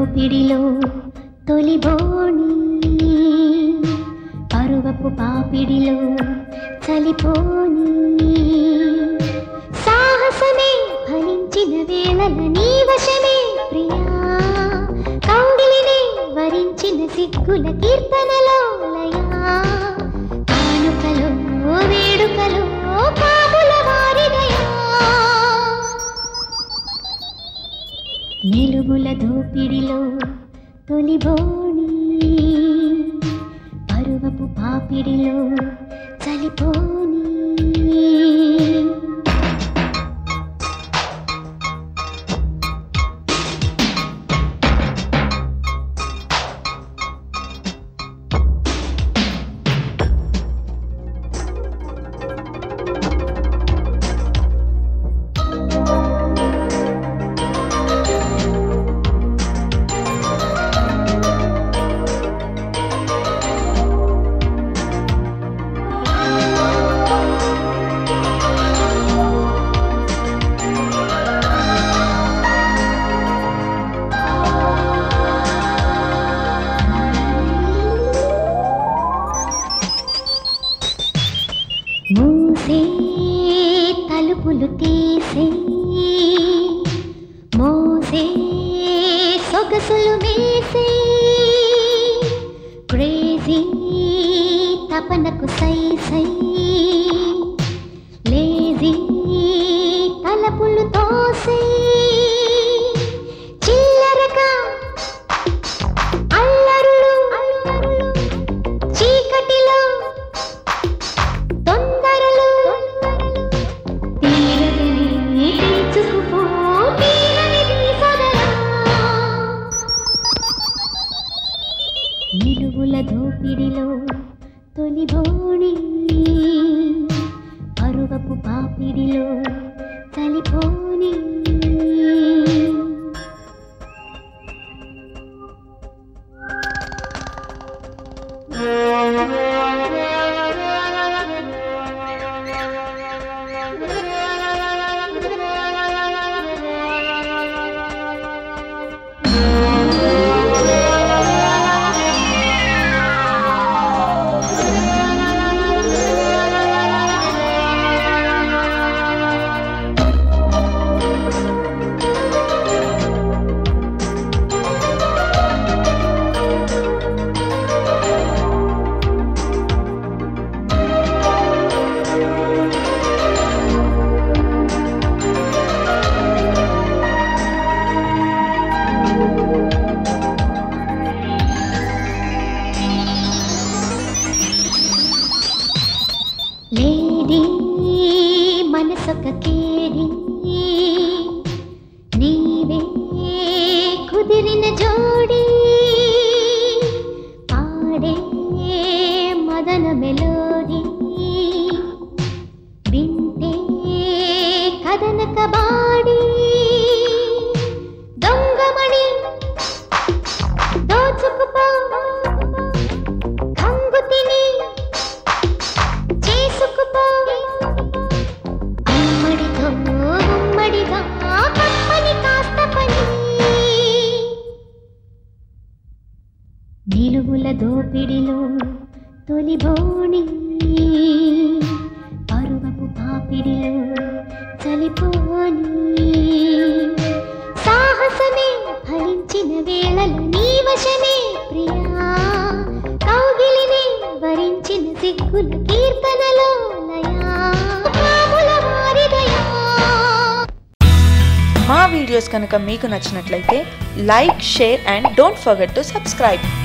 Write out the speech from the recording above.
దోపిడిలో తొలి బోణి పరువపు పాపిడిలో చలిపోని సాహసమే ఫలించిన వేళల నీ వశమే ప్రియా కౌగిలినే వరించిన సిగ్గుల కీర్తనలో లయా కానుకలో వేడుకలో కాపుల వారిదయా నిలుగుల దోపిడిలో తొలి బోణి పరువపు పాపిడిలో చలిపోని మూసే తలుపులు తీసే మోసే సొగసులు వేసే క్రేజీ తపనకు సై సై లేజీ తలపులు తోసే చిల్లరగా అల్లరులు చీకటిలో తొందరలు తీరని తెలుసుకుపో తీరనిది సదరా నిలువుల దోపిడిలో తొలి బోణి పరువపు పాపిడిలో చలిపోని లేడి మనసొక కేడి నీవే కుదిరిన జోడి పాడే మదన మెలోడి వింటే కదన కబాడి దొంగమణి దోచుకుపో కంగు తిని చేసుకుపో అమ్మడితో ఉమ్మడిగా కప్పని కాస్త పని నిలువుల దోపిడిలో తొలి బోణి పరువపు పాపిడిలో చలిపోని సాహసమే ఫలించిన వేళలు నీ వశమే ప్రియా కౌగిలిని వరించిన సిగ్గుల కీర్తనలో లయా రాముల వారిదయా మా వీడియోస్ కనుక మీకు నచ్చినట్లయితే like share and don't forget to subscribe